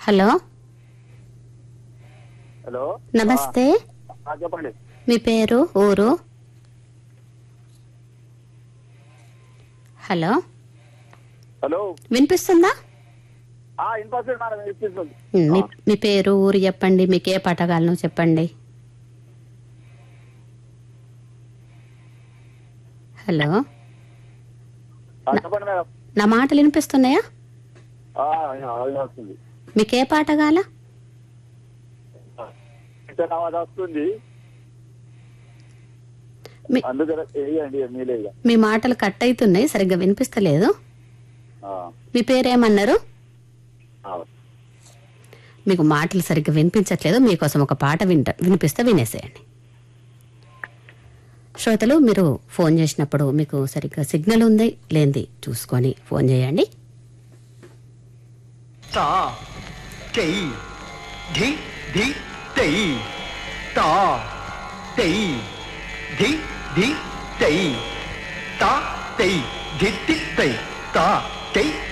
Hello hello నమస్తే ఆ, చెప్పండి మీ పేరు ఊరు హలో హలో వినిపిస్తుందా ఆ ఇన్ఫాక్షన్ మేడం ఇప్పిస్తుంది ఉమ్, మీ మీ పేరు ఊరు చెప్పండి మీకు ఏ పాట కావాలనో చెప్పండి హలో ఆ, చెప్పండి మేడం నా మాటలు వినిపిస్తున్నాయా ఆ, అది వస్తుంది మీకు ఏ పాట కావాలా ఇంటర్ నవాజ్ వస్తుంది మీ- అందుకనే వేయండి మీలే ఇక మీ మాటలు కట్ అవుతున్నాయి సరిగ్గా వినిపిస్తలేదు ఆ, మీ పేరేమన్నారు ఆ. మీకు మాటలు సరిగ్గా వినిపించట్లేదు మీకోసం ఒక పాట వింట వినిపిస్తే వినేసేయండి శ్రోతలు మీరు ఫోన్ చేసినప్పుడు మీకు సరిగ్గా సిగ్నల్ ఉంది లేనిది చూసుకొని ఫోన్ చేయండి తా టై ధి ధి టై తా టై ధి ధి టై తా టై ధి ధి టై తా టై